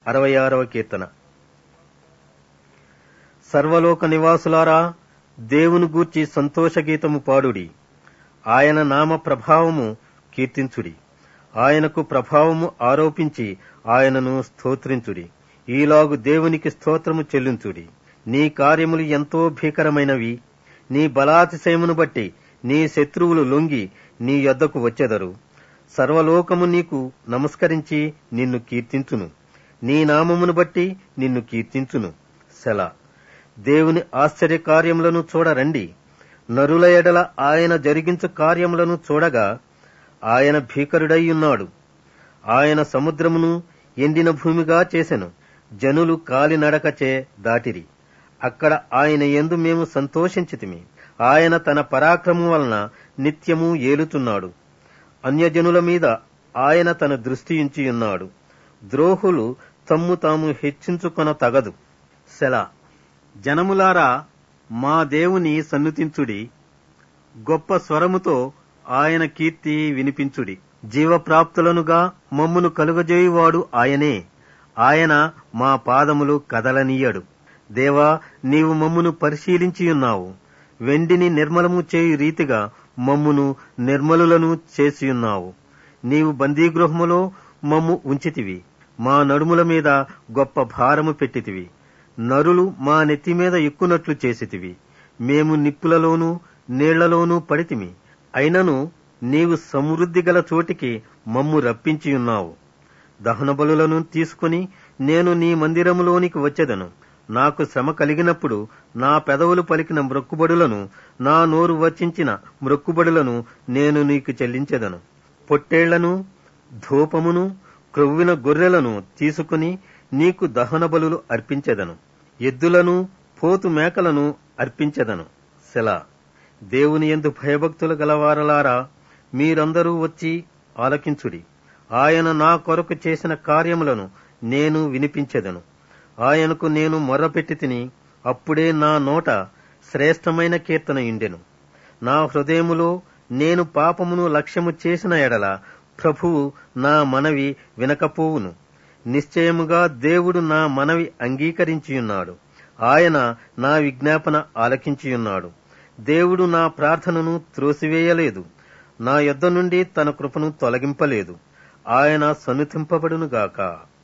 అరవై ఆరవ కీర్తన సర్వలోక నివాసులారా దేవుని గూర్చి సంతోషగీతము పాడుడి ఆయన నామ ప్రభావము కీర్తించుడి ఆయనకు ప్రభావము ఆరోపించి ఆయనను స్తోత్రించుడి ఈలాగు దేవునికి స్తోత్రము చెల్లించుడి నీ కార్యములు ఎంతో భీకరమైనవి నీ బలాతిశయమును బట్టి నీ శత్రువులు లొంగి నీ యొద్దకు వచ్చెదరు సర్వలోకము నీకు నమస్కరించి నిన్ను కీర్తించును నీ నామమును బట్టి నిన్ను కీర్తించును సెల దేవుని ఆశ్చర్య కార్యములను చూడరండి నరుల ఎడల ఆయన జరిగించు కార్యములను చూడగా ఆయన భీకరుడై ఉన్నాడు ఆయన సముద్రమును ఎండిన భూమిగా చేసెను జనులు కాలినడకచే దాటిరి అక్కడ ఆయన ఎందు మేము సంతోషించితిమి ఆయన తన పరాక్రమం వలన నిత్యము ఏలుతున్నాడు అన్యజనుల మీద ఆయన తన దృష్టి ఉంచి ఉన్నాడు ద్రోహులు తమ్ము తాము హెచ్చించుకొన తగదు సెలా జనములారా మా దేవుని సన్నుతించుడి గొప్ప స్వరముతో ఆయన కీర్తి వినిపించుడి జీవప్రాప్తులనుగా మమ్మును కలుగజేయువాడు ఆయనే ఆయన మా పాదములు కదలనీయడు దేవా నీవు మమ్మును పరిశీలించియున్నావు వెండిని నిర్మలము చేయు రీతిగా మమ్మును నిర్మలులను చేసియున్నావు నీవు బందీగృహములో మమ్ము ఉంచితివి మా నడుముల మీద గొప్ప భారము పెట్టితివి నరులు మా నెత్తి మీద ఎక్కునట్లు చేసితివి మేము నిప్పులలోనూ నీళ్లలోనూ పడితిమి అయినను నీవు సమృద్ధి గల చోటికి మమ్ము రప్పించియున్నావు దహన బలులను తీసుకుని నేను నీ మందిరములోనికి వచ్చెదను నాకు శ్రమ కలిగినప్పుడు నా పెదవులు పలికిన మ్రొక్కుబడులను నా నోరు వచ్చించిన మ్రొక్కుబడులను నేను నీకు చెల్లించెదను పొట్టేళ్లను ధూపమును క్రొవ్విన గొర్రెలను తీసుకుని నీకు దహన బలులు అర్పించెదను ఎద్దులను పోతు మేకలను అర్పించెదను సెలా దేవుని ఎందు భయభక్తులు గలవారలారా మీరందరూ వచ్చి ఆలకించుడి ఆయన నా కొరకు చేసిన కార్యములను నేను వినిపించెదను ఆయనకు నేను మొర్రపెట్టి తిని అప్పుడే నా నోట శ్రేష్టమైన కీర్తన ఇండెను నా హృదయములో నేను పాపమును లక్ష్యము చేసిన ఎడల ప్రభువు నా మనవి వినకపోవును నిశ్చయముగా దేవుడు నా మనవి అంగీకరించియున్నాడు ఆయన నా విజ్ఞాపన ఆలకించియున్నాడు దేవుడు నా ప్రార్థనను త్రోసివేయలేదు నా యొద్ద నుండి తన కృపను తొలగింపలేదు ఆయన సన్నుతింపబడునుగాక